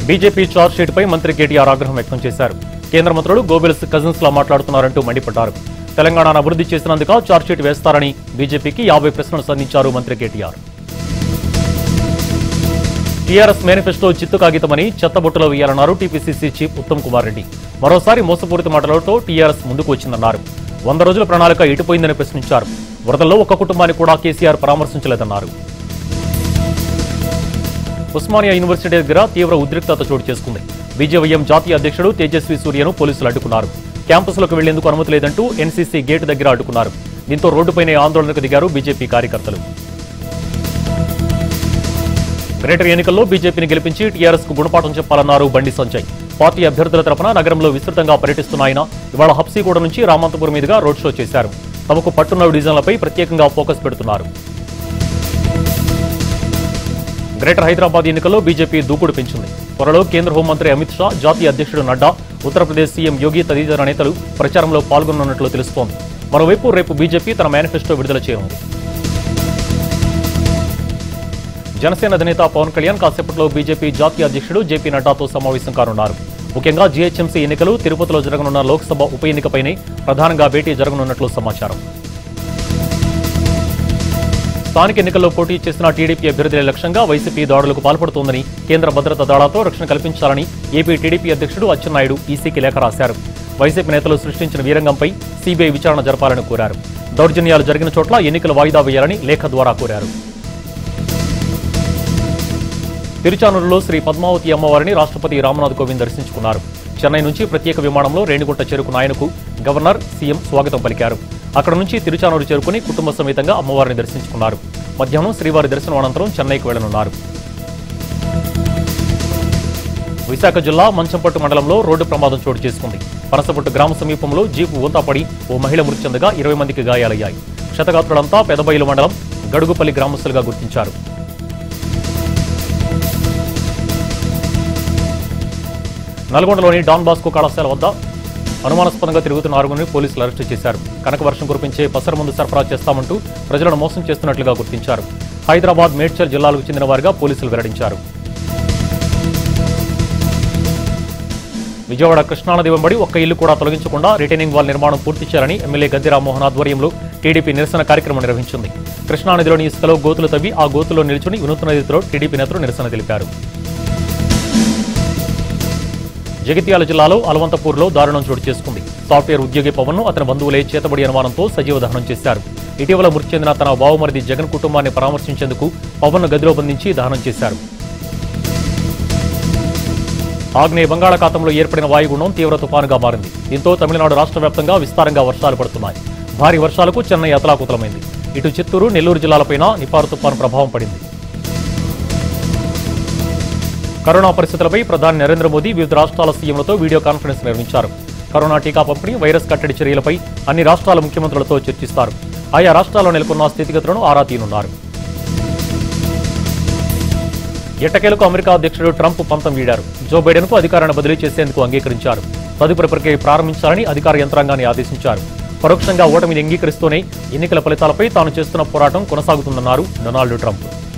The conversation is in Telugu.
బీజేపీ చార్జ్ షీట్ పై మంత్రి కేటీఆర్ ఆగ్రహం వ్యక్తం చేశారు కేంద్ర మంత్రులు గోబెల్స్ కజిన్స్ లా మాట్లాడుతున్నారంటూ మండిపడ్డారు తెలంగాణను అభివృద్ధి చేసినందుక చార్జ్ షీట్ వేస్తారని బీజేపీకి యాభై ప్రశ్నలు సంధించారు మంత్రి కేటీఆర్ టీఆర్ఎస్ మేనిఫెస్టో చిత్తు కాగితమని చెత్తబుట్టలో వేయాలన్నారు టీపీసీసీ చీఫ్ ఉత్తమ్ కుమార్ రెడ్డి మరోసారి మోసపూరిత మాటలతో టీఆర్ఎస్ ముందుకు వచ్చిందన్నారు వంద రోజుల ప్రణాళిక ఇటుపోయిందని ప్రశ్నించారు వరదల్లో ఒక్క కుటుంబాన్ని కూడా కేసీఆర్ పరామర్శించలేదన్నారు ఉస్మానియా యూనివర్సిటీ దగ్గర తీవ్ర ఉద్రిక్తత చోటు చేసుకుంది బీజేవైఎం జాతీయ అధ్యక్షుడు తేజస్వి సూర్యను పోలీసులు అడ్డుకున్నారు క్యాంపస్లోకి వెళ్లేందుకు అనుమతి లేదంటూ ఎన్సీసీ గేటు దగ్గర అడ్డుకున్నారు దీంతో రోడ్డుపైనే ఆందోళనకు దిగారు బీజేపీ కార్యకర్తలు గ్రేటర్ ఎన్నికల్లో బీజేపీని గెలిపించి టీఆర్ఎస్ కు గుణపాఠం చెప్పాలన్నారు బండి సంజయ్ పార్టీ అభ్యర్థుల తరపున నగరంలో విస్తృతంగా పర్యటిస్తున్న ఆయన ఇవాళ హబ్సీగూడ నుంచి రామంతపురం మీదుగా రోడ్ షో చేశారు తమకు పట్టున్న డివిజన్లపై ప్రత్యేకంగా ఫోకస్ పెడుతున్నారు గ్రేటర్ హైదరాబాద్ ఎన్నికల్లో బీజేపీ దూకుడు పెంచింది త్వరలో కేంద్ర హోంమంత్రి అమిత్ షా జాతీయ అధ్యక్షుడు నడ్డా ఉత్తరప్రదేశ్ సీఎం యోగి తదితర నేతలు ప్రచారంలో పాల్గొనున్నట్లు తెలుస్తోంది మరోవైపు రేపు బీజేపీ తన మేనిఫెస్టో విడుదల చేయనుంది జనసేన అధినేత పవన్ కళ్యాణ్ కాసేపట్లో బీజేపీ జాతీయ అధ్యక్షుడు జేపీ నడ్డాతో సమావేశం కానున్నారు ముఖ్యంగా జీహెచ్ఎంసీ ఎన్నికలు తిరుపతిలో జరగనున్న లోక్సభ ఉప ఎన్నికపైనే ప్రధానంగా భేటీ జరగనున్నట్లు సమాచారం స్థానిక ఎన్నికల్లో పోటీ చేసిన టీడీపీ అభ్యర్థుల లక్ష్యంగా వైసీపీ దాడులకు పాల్పడుతోందని కేంద్ర భద్రతా దళాలతో రక్షణ కల్పించాలని ఏపీ టీడీపీ అధ్యక్షుడు అచ్చెన్నాయుడు ఈసీకి లేఖ రాశారు వైసీపీ నేతలు సృష్టించిన వీరంగంపై సీబీఐ విచారణ జరపాలని కోరారు దౌర్జన్యాలు జరిగిన చోట్ల ఎన్నికలు వాయిదా వేయాలని లేఖ ద్వారా కోరారు తిరుచానూరులో శ్రీ పద్మావతి అమ్మవారిని రాష్ట్రపతి రామ్నాథ్ కోవింద్ దర్శించుకున్నారు చెన్నై నుంచి ప్రత్యేక విమానంలో రేణిగుంట చేరుకున్న ఆయనకు గవర్నర్ సీఎం స్వాగతం పలికారు అక్కడ నుంచి తిరుచానూరు చేరుకుని కుటుంబ సమేతంగా అమ్మవారిని దర్శించుకున్నారు మధ్యాహ్నం శ్రీవారి దర్శనం అనంతరం చెన్నైకి వెళ్లనున్నారు విశాఖ జిల్లా మంచంపట్టు మండలంలో రోడ్డు ప్రమాదం చోటు చేసుకుంది పనసపట్టు గ్రామ సమీపంలో జీపు ఊతాపడి ఓ మహిళ మృతి చెందగా ఇరవై మందికి గాయాలయ్యాయి క్షతగాత్రులంతా పెదబైలు మండలం గడుగుపల్లి గ్రామస్తులుగా గుర్తించారు నల్గొండలోని డాన్ బాస్కో కళాశాల వద్ద అనుమానాస్పదంగా తిరుగుతున్న ఆరుగురిని పోలీసులు అరెస్టు చేశారు కనక వర్షం కురిపించే పసర ముందు సరఫరా చేస్తామంటూ ప్రజలను మోసం చేస్తున్నట్లుగా గుర్తించారు హైదరాబాద్ మేడ్చల్ జిల్లాలకు చెందిన వారిగా పోలీసులు వెల్లడించారు విజయవాడ కృష్ణానది వెంబడి ఒక్క ఇల్లు కూడా తొలగించకుండా రిటైనింగ్ వాల్ నిర్మాణం పూర్తి చేయాలని ఎమ్మెల్యే గద్దె రామ్మోహన్ ఆధ్వర్యంలో టీడీపీ నిరసన కార్యక్రమం నిర్వహించింది కృష్ణానదిలోని ఇసుకలో గోతులు తవ్వి ఆ గోతుల్లో నిల్చుని వినూత్న రీతిలో టీడీపీ నేతలు నిరసన తెలిపారు జగిత్యాల జిల్లాలో అలవంతపూర్లో దారుణం చోటు చేసుకుంది సాఫ్ట్వేర్ ఉద్యోగి పవన్ను అతని బంధువులే చేతబడి అనుమానంతో సజీవ దహనం చేశారు ఇటీవల మృతి చెందిన తన బావమరిది జగన్ కుటుంబాన్ని పరామర్శించేందుకు పవన్ను గదిలో బంధించి దహనం చేశారు ఆగ్నేయ బంగాళాఖాతంలో ఏర్పడిన వాయుగుండం తీవ్ర తుపానుగా మారింది దీంతో తమిళనాడు రాష్ట్ర వ్యాప్తంగా విస్తారంగా వర్షాలు పడుతున్నాయి భారీ వర్షాలకు చెన్నై అతలాకుతలమైంది ఇటు చిత్తూరు నెల్లూరు జిల్లాలపైన నిపారు తుపాను ప్రభావం పడింది కరోనా పరిస్థితులపై ప్రధాని నరేంద్ర మోదీ వివిధ రాష్ట్రాల సీఎంలతో వీడియో కాన్ఫరెన్స్ నిర్వహించారు కరోనా టీకా పంపిణీ వైరస్ కట్టడి చర్యలపై అన్ని రాష్ట్రాల ముఖ్యమంత్రులతో చర్చిస్తారు ఆయా రాష్ట్రాల్లో నెలకొన్న స్థితిగతులను ఆరా తీనున్నారు ఎట్టకేలకు అమెరికా అధ్యక్షుడు ట్రంప్ పంతం వీడారు జో బైడెన్ కు అధికారాన్ని బదిలీ చేసేందుకు అంగీకరించారు తదుపరి ప్రక్రియ ప్రారంభించాలని అధికార యంత్రాంగాన్ని ఆదేశించారు పరోక్షంగా ఓటమిని అంగీకరిస్తూనే ఎన్నికల ఫలితాలపై తాను చేస్తున్న పోరాటం కొనసాగుతుందన్నారు డొనాల్డ్ ట్రంప్